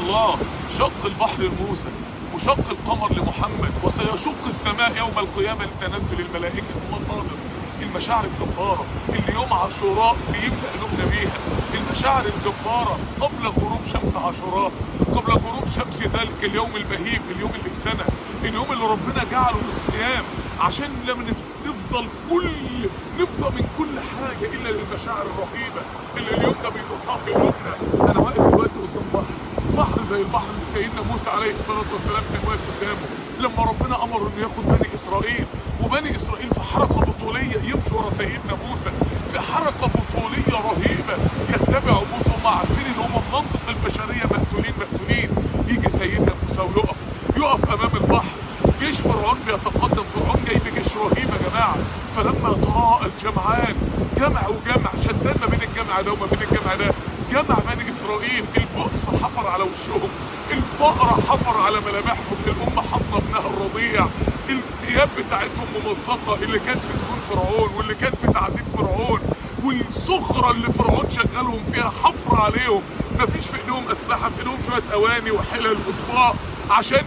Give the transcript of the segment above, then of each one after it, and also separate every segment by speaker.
Speaker 1: الله شق البحر لموسى وشق القمر لمحمد وسيشق السماء يوم القيامة لتنزل الملائكة المطالب المشاعر الجبارة اللي يوم عاشوراء بيبدأ قلوبنا بيها المشاعر الجبارة قبل غروب شمس عاشوراء قبل غروب شمس ذلك اليوم البهيم اليوم اللي في سنة اليوم اللي ربنا جعله للصيام عشان لما نفضل كل نفضى من كل حاجة الا للمشاعر الرهيبة اللي اليوم ده بيضحى في قلوبنا انا واقف دلوقتي قدام بحر بحر زي البحر اللي سيدنا موسى عليه الصلاة والسلام كان واقف قدامه لما ربنا امر انه ياخد بني اسرائيل وبني اسرائيل في حركة بطولية يمشوا ورا سيدنا موسى في حركة بطولية رهيبة يتبعوا موسى وما عارفين ان هم منطق البشرية مقتولين مقتولين يجي سيدنا موسى ويقف يقف امام البحر جيش فرعون بيتقدم فرعون جاي بجيش رهيب يا جماعة فلما تراءى الجمعان جمع وجمع شتان ما بين الجمع ده وما بين الجمع ده جمع بني اسرائيل البؤس حفر على وشهم الفقر حفر على ملامحهم الامه حاطه ابنها الرضيع الثياب بتاعتهم ممزقه اللي كانت في سجون فرعون واللي كانت في تعذيب فرعون والصخره اللي فرعون شغلهم فيها حفر عليهم مفيش في ايديهم اسلحه في ايديهم شويه اواني وحلل واطباق عشان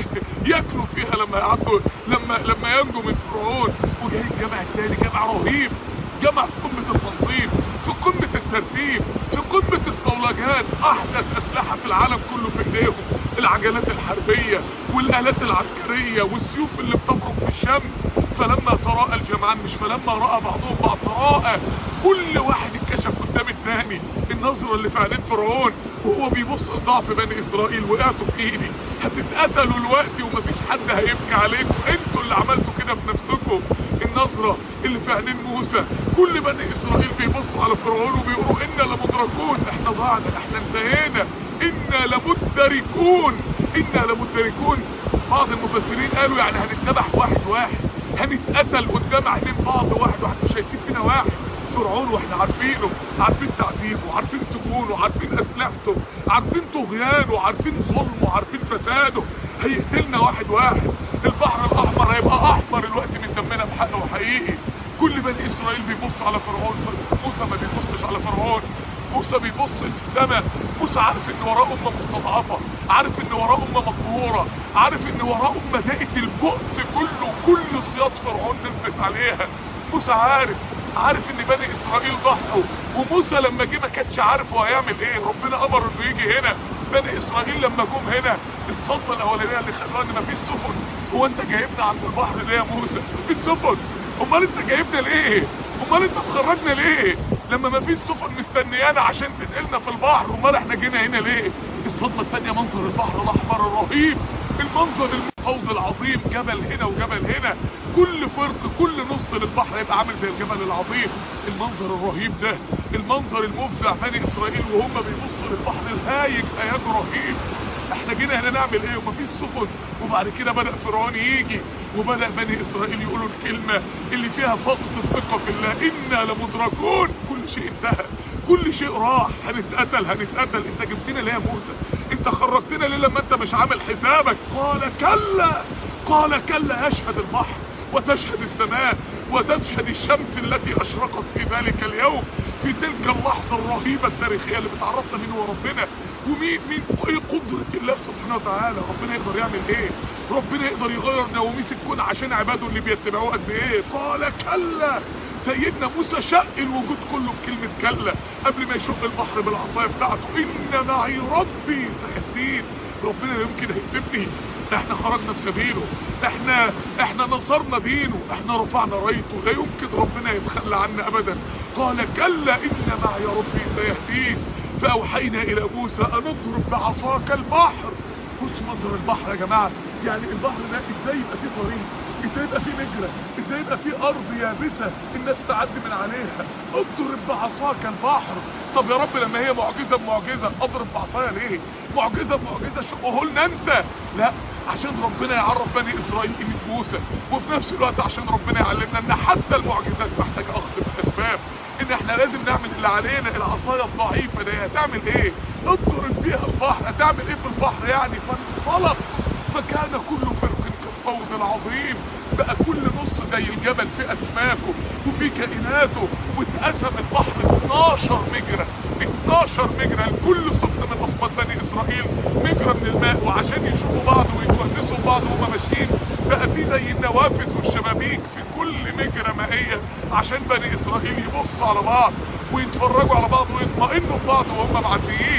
Speaker 1: ياكلوا فيها لما يعدوا لما لما ينجوا من فرعون وجاي الجمع الثاني جمع رهيب جمع في قمه التنظيم في قمه الترتيب في قمه الصولجات احدث اسلحه في العالم كله في ايديهم العجلات الحربيه والالات العسكريه والسيوف اللي بتبرق في الشمس فلما تراءى الجمعان مش فلما راى بعضهم بعض تراءى كل واحد اتكشف قدام الثاني النظره اللي في عينين فرعون وهو بيبص لضعف بني اسرائيل وقعتوا في ايدي هتتقتلوا الوقت ومفيش حد هيبكي عليكم انتوا اللي عملتوا كده في نفسكم النظره اللي في عينين موسى كل بني اسرائيل بيبصوا على فرعون وبيقولوا انا لمدركون احنا ضعنا احنا انتهينا انا لمدركون انا لمدركون بعض المفسرين قالوا يعني هنتذبح واحد واحد هنتقتل قدام عينين بعض واحد واحد مش شايفين فينا واحد فرعون واحنا عارفينه عارفين تعذيبه وعارفين سجونه وعارفين اسلحته عارفين طغيانه وعارفين ظلمه وعارفين فساده هيقتلنا واحد واحد البحر الاحمر هيبقى احمر الوقت من دمنا بحق وحقيقي كل بني اسرائيل بيبص على فرعون موسى ما بيبصش على فرعون موسى بيبص للسماء موسى عارف ان وراه امه مستضعفه عارف ان وراه امه مقهوره عارف ان وراه امه دقت البؤس كله كل صياد فرعون نزلت عليها موسى عارف عارف ان بني اسرائيل ضحوا وموسى لما جه ما كانش عارف هو هيعمل ايه ربنا امر انه يجي هنا بني اسرائيل لما جم هنا الصدمه الاولانيه اللي خلوها ان مفيش سفن هو انت جايبنا عند البحر ليه يا موسى مفيش سفن امال انت جايبنا ليه امال انت مخرجنا ليه لما مفيش سفن مستنيانا عشان تنقلنا في البحر امال احنا جينا هنا ليه الصدمه الثانيه منظر البحر الاحمر الرهيب المنظر الحوض العظيم جبل هنا وجبل هنا كل فرق كل نص للبحر يبقى عامل زي الجبل العظيم المنظر الرهيب ده المنظر المفزع بني اسرائيل وهم بيبصوا للبحر الهايج هياج رهيب احنا جينا هنا نعمل ايه ومفيش سفن وبعد كده بدأ فرعون يجي وبدأ بني اسرائيل يقولوا الكلمة اللي فيها فقد الثقة في الله انا لمدركون كل شيء انتهى كل شيء راح هنتقتل هنتقتل انت جبتنا ليه يا موسى انت خرجتنا ليه لما انت مش عامل حسابك قال كلا قال كلا يشهد البحر وتشهد السماء وتشهد الشمس التي اشرقت في ذلك اليوم في تلك اللحظة الرهيبة التاريخية اللي بتعرفنا مين هو ربنا ومين مين ايه قدرة الله سبحانه وتعالى ربنا يقدر يعمل ايه ربنا يقدر يغير نواميس الكون عشان عباده اللي بيتبعوه قد ايه قال كلا سيدنا موسى شق الوجود كله بكلمة كلا قبل ما يشق البحر بالعصاية بتاعته ان معي ربي سيهدين ربنا لا يمكن هيسيبني احنا خرجنا بسبيله احنا احنا نصرنا دينه احنا رفعنا رايته لا يمكن ربنا يتخلى عنا ابدا قال كلا ان معي ربي سيهدين فاوحينا الى موسى ان اضرب بعصاك البحر بص منظر البحر يا جماعه يعني البحر ده ازاي يبقى فيه طريق ازاي يبقى فيه مجرى ازاي يبقى فيه ارض يابسه الناس تعدي من عليها اضرب بعصاك البحر طب يا رب لما هي معجزه بمعجزه اضرب بعصايا ليه معجزه بمعجزه شقه لنا انت لا عشان ربنا يعرف بني اسرائيل قيمه موسى وفي نفس الوقت عشان ربنا يعلمنا ان حتى المعجزات محتاجه اخذ بالاسباب ان احنا لازم نعمل اللي علينا العصايه الضعيفه دي هتعمل ايه اضرب بيها البحر هتعمل ايه في البحر يعني فانطلق فكان كل فرق كالطود العظيم بقى كل نص زي الجبل في اسماكه وفي كائناته واتقسم البحر 12 مجرى 12 مجرى لكل سبط من اسباط بني اسرائيل مجرى من الماء وعشان يشوفوا بعض ويتونسوا ببعض وهم ماشيين بقى في زي النوافذ والشبابيك في كل مجرى مائية عشان بني اسرائيل يبصوا على بعض ويتفرجوا على بعض ويطمئنوا ببعض وهم معديين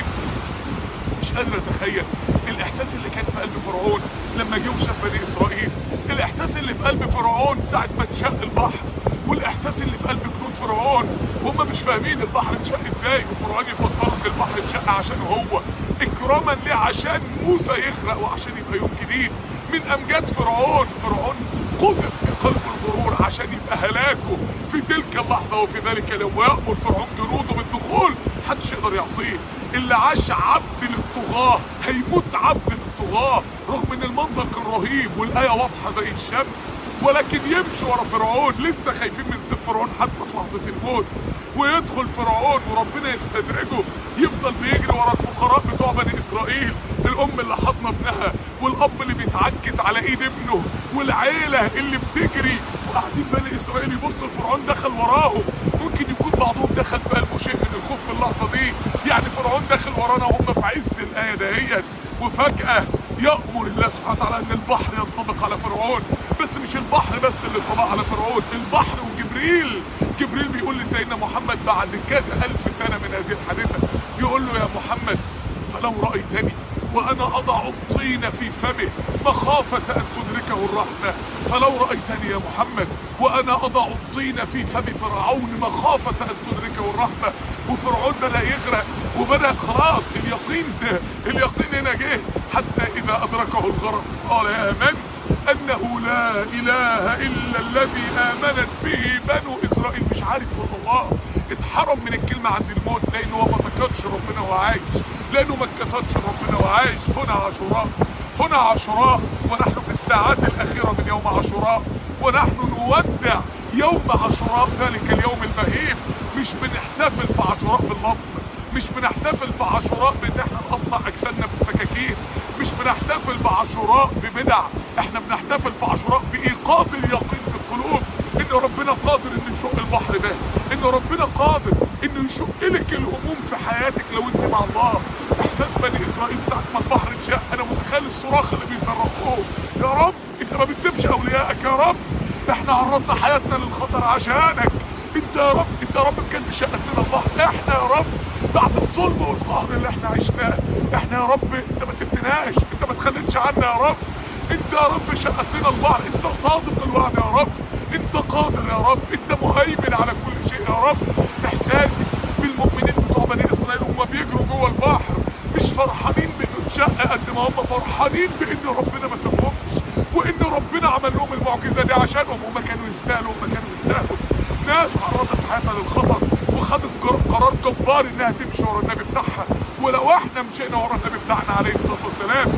Speaker 1: مش قادر اتخيل الاحساس اللي كان في قلب فرعون لما جه وشاف بني اسرائيل الاحساس اللي في قلب فرعون ساعه ما اتشق البحر والاحساس اللي في قلب جنود فرعون وهم مش فاهمين البحر اتشق ازاي وفرعون يفسروا ان البحر اتشق عشان هو اكراما ليه عشان موسى يغرق وعشان يبقى يوم جديد من امجاد فرعون فرعون قذف في قلب الغرور عشان يبقى هلاكه في تلك اللحظه وفي ذلك اليوم ويامر فرعون جنوده بالدخول محدش يقدر يعصيه اللي عاش عبد للطغاه هيموت عبد للطغاه رغم ان المنظر كان رهيب والايه واضحه زي الشمس ولكن يمشي ورا فرعون لسه خايفين من سيف فرعون حتى في لحظه الموت ويدخل فرعون وربنا يستدرجه يفضل بيجري ورا الفقراء بتوع بني اسرائيل الام اللي حاضنه ابنها والاب اللي بيتعكز على ايد ابنه والعيله اللي بتجري وقاعدين بني اسرائيل يبصوا فرعون دخل وراهم ممكن يكون بعضهم دخل في قلبه شيء من الخوف في اللحظه دي يعني فرعون داخل ورانا وهم في عز الايه دهيت وفجاه يأمر الله سبحانه وتعالى ان البحر ينطبق على فرعون بس مش البحر بس اللي انطبق على فرعون البحر وجبريل جبريل بيقول لسيدنا محمد بعد كذا الف سنة من هذه الحادثة يقول له يا محمد فلو رأيتني وانا اضع الطين في فمه مخافة ان تدركه الرحمة فلو رأيتني يا محمد وانا اضع الطين في فم فرعون مخافة ان تدركه الرحمة وفرعون بدأ يغرق وبدأ خلاص اليقين ده اليقين هنا جه حتى اذا ادركه الغرق قال يا من انه لا اله الا الذي امنت به بنو اسرائيل مش عارف هو الله اتحرم من الكلمة عند الموت لانه هو ما فكرش ربنا وهو عايش لانه ما اتكسرش ربنا وعايش هنا عاشوراء هنا عاشوراء ونحن في الساعات الاخيرة من يوم عاشوراء ونحن نودع يوم عاشوراء ذلك اليوم البهيم مش بنحتفل في عاشوراء باللطم مش بنحتفل في عاشوراء بان احنا نقطع اجسادنا بالسكاكين مش بنحتفل بعاشوراء ببدع احنا بنحتفل في عاشوراء بايقاظ اليقين في القلوب ان ربنا قادر انه يشق البحر ده ان ربنا قادر انه يشق لك الهموم في حياتك لو انت مع الله احساس بني اسرائيل ساعه ما البحر اتشق انا متخيل الصراخ اللي بيصرخوه يا رب انت ما بتسيبش اوليائك يا رب احنا عرضنا حياتنا للخطر عشانك انت يا رب انت يا رب بجد شقت لنا البحر احنا يا رب بعد الظلم والقهر اللي احنا عشناه احنا يا رب انت ما سبتناش انت ما تخليتش عنا يا رب انت يا رب شقت لنا البحر انت صادق الوعد يا رب انت قادر يا رب انت مهيمن على كل شيء يا رب احساسي بالمؤمنين بتوع بني اسرائيل وهم بيجروا جوه البحر مش فرحانين بانه اتشق قد ما هم فرحانين بان ربنا ما سابهمش وان ربنا عمل لهم المعجزه دي عشانهم هم كانوا يستاهلوا هم كانوا يستاهلوا ناس عرضت حياتها للخطر وخدت قرار جبار انها تمشي ورا النبي بتاعها ولو احنا مشينا ورا النبي بتاعنا عليه الصلاه والسلام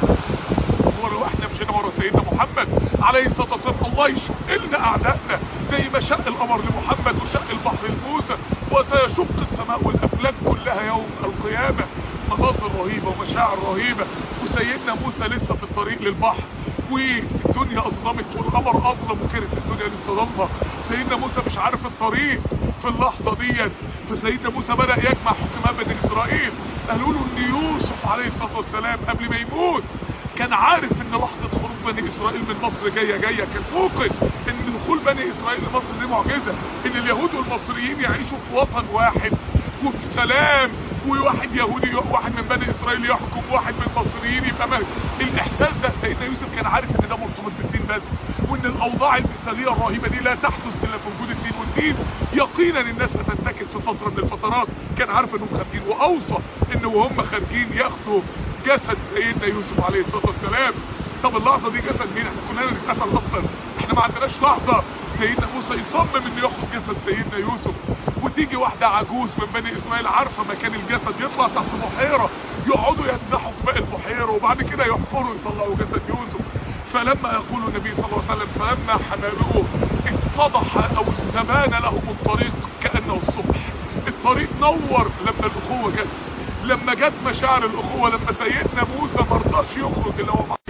Speaker 1: ولو احنا مشينا ورا سيدنا محمد عليه الصلاه والسلام الله يشق لنا اعدائنا زي ما شق القمر لمحمد وشق البحر لموسى وسيشق السماء والافلاك كلها يوم القيامه مناظر رهيبه ومشاعر رهيبه وسيدنا موسى لسه في الطريق للبحر والدنيا اظلمت والقمر اظلم وكانت الدنيا لسه ضلمه سيدنا موسى مش عارف الطريق في اللحظه ديت فسيدنا موسى بدا يجمع حكماء بني اسرائيل قالوا له ان يوسف عليه الصلاه والسلام قبل ما يموت كان عارف ان لحظه خروج بني اسرائيل من مصر جايه جايه كان موقن ان دخول بني اسرائيل لمصر دي معجزه ان اليهود والمصريين يعيشوا في وطن واحد وفي سلام وواحد يهودي واحد من بني اسرائيل يحكم واحد من المصريين يبقى ملك الاحساس ده سيدنا يوسف كان عارف ان ده مرتبط بالدين بس وان الاوضاع المثاليه الرهيبه دي لا تحدث الا في وجود الدين والدين يقينا الناس هتنتكس في فتره من الفترات كان عارف انهم خارجين واوصى ان وهم خارجين ياخدوا جسد سيدنا يوسف عليه الصلاه والسلام طب اللحظه دي جسد مين احنا كلنا نتقتل اصلا احنا ما عندناش لحظه سيدنا موسى يصمم انه ياخد جسد سيدنا يوسف وتيجي واحدة عجوز من بني اسرائيل عارفة مكان الجسد يطلع تحت بحيرة يقعدوا ينزحوا في باقي البحيرة وبعد كده يحفروا يطلعوا جسد يوسف فلما يقول النبي صلى الله عليه وسلم فلما حملوه اتضح او استبان لهم الطريق كأنه الصبح الطريق نور لما الاخوة جت لما جت مشاعر الاخوة لما سيدنا موسى مرضاش يخرج الا هو معاه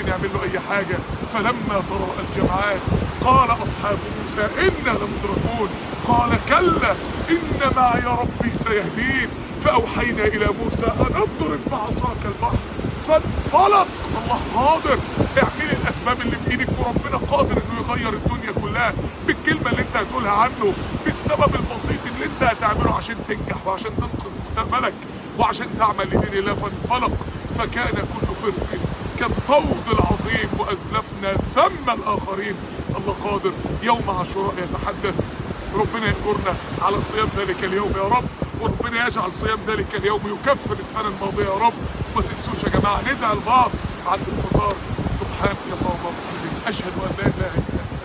Speaker 1: يعمل له اي حاجة فلما تراءى الجمعان قال اصحاب موسى انا لمدركون قال كلا ان معي ربي سيهدين فاوحينا الى موسى ان اضرب بعصاك البحر فانفلق الله قادر اعمل الاسباب اللي في ايدك وربنا قادر انه يغير الدنيا كلها بالكلمة اللي انت هتقولها عنه بالسبب البسيط اللي انت هتعمله عشان تنجح وعشان تنقذ مستقبلك وعشان تعمل لدين الله فانفلق فكان كل فرق كالطود العظيم وازلفنا ثم الاخرين الله قادر يوم عاشوراء يتحدث ربنا يأجرنا على صيام ذلك اليوم يا رب وربنا يجعل صيام ذلك اليوم يكفر السنة الماضية يا رب ما تنسوش يا جماعة ندعي البعض عند الفطار سبحانك اللهم وبحمدك أشهد أن لا إله إلا أنت